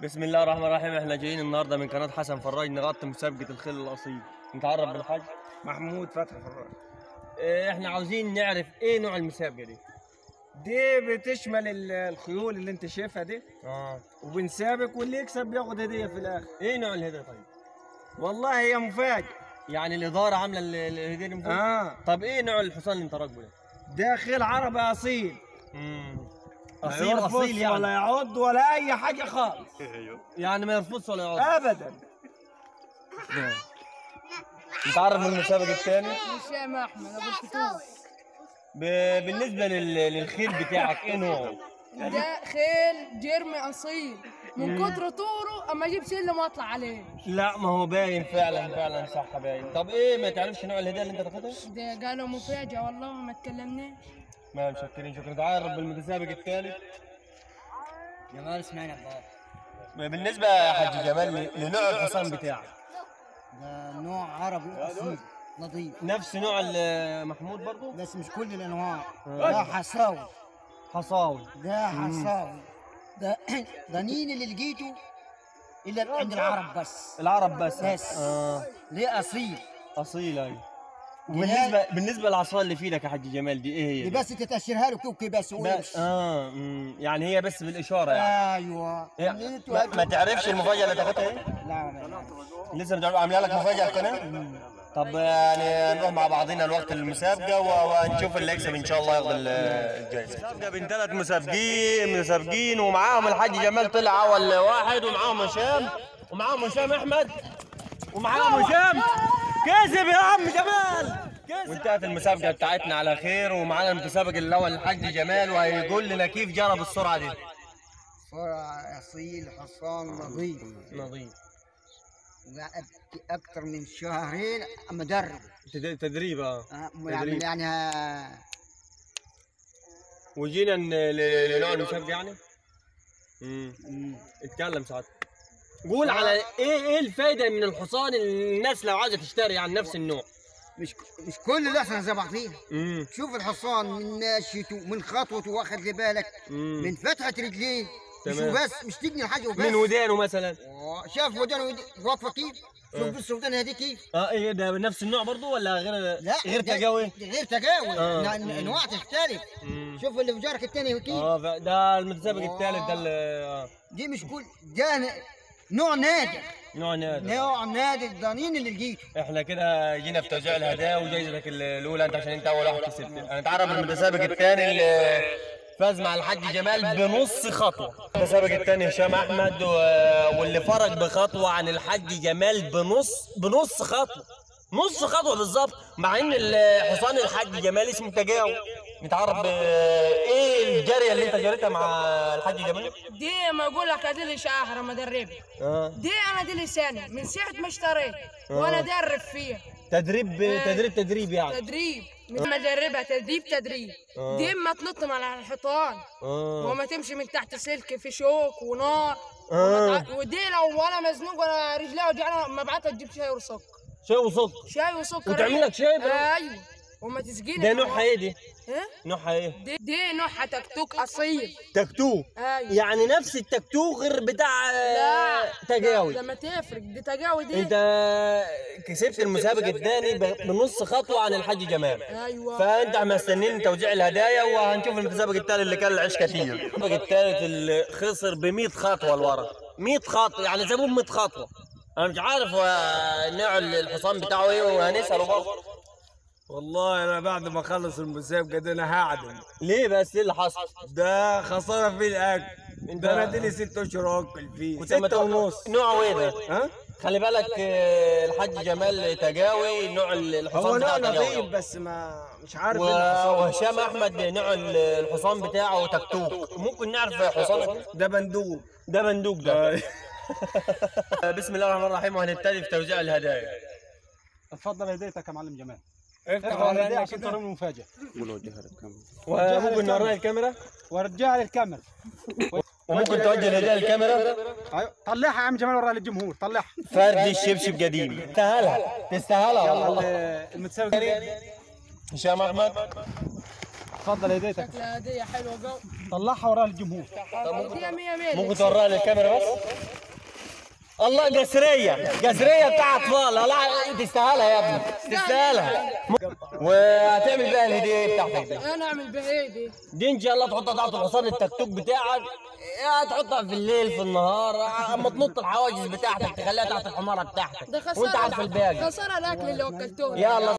بسم الله الرحمن الرحيم احنا جايين النهارده من قناه حسن فراج نغطي مسابقه الخيل الاصيل نتعرف بالحاج محمود فتحي فراج اه، احنا عاوزين نعرف ايه نوع المسابقه دي دي بتشمل ال- الخيول اللي انت شايفها دي اه وبنسابق واللي يكسب بياخد هديه في الاخر ايه نوع الهديه طيب والله هي مفاجاه يعني الاداره عامله ال- ال- الهديه دي مفاجأة؟ اه طب ايه نوع الحصان اللي انت راكبه ده ده خيل عربي اصيل امم ما اصيل يرفض اصيل ولا يعني يعض ولا اي حاجه خالص يعني ما يرفضش ولا يقعد ابدا نتعرف المسابقه الثاني هشام احمد ابو الفتوح ب- بالنسبه لل- للخيل بتاعك ايه نوعه ده خيل جرمي اصيل من كتر طوره اما اجيب سلم واطلع عليه لا ما هو باين فعلا فعلا صح باين طب ايه ما تعرفش نوع الهديه اللي انت تاخدها ده قالوا مفاجأة والله ما تكلمناش ما مشكرين شكرا تعرف بالمتسابق الثالث جمال اسماعيل عباد بالنسبه يا حاج جمال ل- لنوع الحصان بتاعك ده نوع عربي اصيل نظيف نفس نوع ال- محمود برضو بس مش كل الانواع ده حصاوي حصاوي ده حصاوي ده ده مين اللي لقيته الا عند العرب بس العرب بس بس. اه ليه اصيل اصيل ايوه وبالنسبه بالنسبه للعصا اللي في ايدك يا حاج جمال دي ايه هي دي دي؟ بس تتاشرها له كوكي بس بس ويمشي اه مم. يعني هي بس بالاشاره يعني ايوه إيه، اللي انتوا ما, ما تعرفش المفاجاه اللي تاخدها ايه لا لا لا لسه بتعرف عامله لك مفاجاه القناه طب يعني نروح مع بعضنا الوقت المسابقه و- ونشوف اللي يكسب ان شاء الله ياخد ال- الجائزه مسابقه بين ثلاث مسابقين مسابقين ومعاهم الحاج جمال طلع اول واحد ومعاهم هشام ومعاهم هشام احمد ومعاهم هشام كسب يا عم جمال كسب وانتهت المسابقه بتاعتنا على خير ومعانا المتسابق الاول الحاج جمال وهيقول لنا كيف جرى بالسرعه دي فرع اصيل حصان نظيف نظيف اكثر من شهرين مدرب تدريب اه آه، تدريب. يعني يعني ها- وجينا ن- ل- لنوع المسابقه يعني امم مم. اتكلم ساعات قول على ايه ايه الفايده من الحصان اللي الناس لو عايزه تشتري عن نفس النوع مش مش كل الاحسن زي بعضيها امم شوف الحصان من ناشيته من خطوته واخد لي بالك مم. من فتحه رجليه مش تمام. وبس مش تجني الحاجه وبس من ودانه مثلا آه، شاف ودانه ود- واقفه كيف شوف بس ودانها دي كيف اه ايه ده نفس النوع برضو ولا غير لا غير ده- تجاوي ده غير تجاوي آه. نا- نا- انواع تختلف مم. شوف اللي في جارك الثاني كيف اه ف- ده المتسابق آه. الثالث ده اللي آه. دي مش كل ده ن- نوع نادر نوع نادر نوع نادر ضنين اللي لقيته احنا كده جينا في توزيع الهدايا وجايزتك الاولى انت عشان انت اول واحد كسبت هنتعرف المتسابق الثاني اللي فاز مع الحاج جمال بنص خطوه المتسابق الثاني هشام احمد و... واللي فرق بخطوه عن الحاج جمال بنص بنص خطوه نص خطوه بالظبط مع ان الحصان الحاج جمال اسمه تجاوب نتعرف ب... ايه الجاريه اللي انت جريتها مع الحاج جمال دي ما اقول لك ادي لي شهر مدربة اه دي انا دي لي سنة من ساعة ما اشتريت وانا درب فيها تدريب تدريب تدريب يعني تدريب من مدربة تدريب تدريب آه. دي اما تنط من على الحيطان اه وما تمشي من تحت سلك في شوك ونار آه. وما تع- ودي لو ولا مزنوق ولا رجلها وجعانة ما بعتها تجيب شاي وسكر شيء وسكر شاي وسكر وتعمل لك شاي بقى؟ ايوه وما تسقيني ده نوعها ايه دي؟ ايه نوعها ايه؟ دي, دي نوعها تكتوك اصيل تكتو ايوه يعني نفس التكتو غير بتاع لا آه، تجاوي ده ما تفرق دي تجاوي دي انت كسبت المسابق الثاني ب- بنص خطوه عن الحاج جمال ايوه فانت مستنين توزيع الهدايا وهنشوف المتسابق الثالث اللي كان العيش كتير المتسابق الثالث اللي خسر ب 100 خطوه لورا 100 خطوه يعني سابوه ب 100 خطوه انا مش عارف هو نوع الحصان بتاعه ايه وهنساله برضه والله انا بعد ما اخلص المسابقه دي انا هعدم ليه بس ايه اللي حصل؟ ده خساره في الاكل انت- ده انا دي ست اشهر اكل فيه كنت لما ستة تاكل- ونص نوعه ايه ده؟ ها خلي بالك آه، الحاج جمال تجاوي نوع الحصان هو نوع بتاعه تجاوي. نظيف بس ما مش عارف و- ايه اللي حصل. وهشام احمد نوع ال- الحصان بتاعه تكتوك ممكن نعرف حصانك ده بندوق ده بندوق ده بسم الله الرحمن الرحيم وهنبتدي في توزيع الهدايا اتفضل هديتك يا معلم جمال افتح افتح على الهدية عشان عشان ترى المفاجأة وممكن نوريها الكاميرا ورجعها للكاميرا وممكن توجه الهدايا للكاميرا أيوة. طلعها يا عم جمال وراها للجمهور طلعها فرد الشبشب قديم تستاهلها تستاهلها يلا والله ال- المتسابق هشام احمد اتفضل هديتك شكلها هدية حلوة جو طلعها وراها للجمهور دي مية مية ممكن توريها للكاميرا بس الله قسرية قسرية بتاع أطفال لا تستاهلها يا ابني تستاهلها وهتعمل بيها الهدية بتاعتك دي انا اعمل بها ايه دي دي ان شاء الله تحطها تحت الحصان التكتوك بتاعك يا تحطها في الليل في النهار اما تنط الحواجز بتاعتك تخليها تحت الحمارة بتاعتك ده خسارة وانت عارف الباقي خسارة الاكل اللي وكلتوه يلا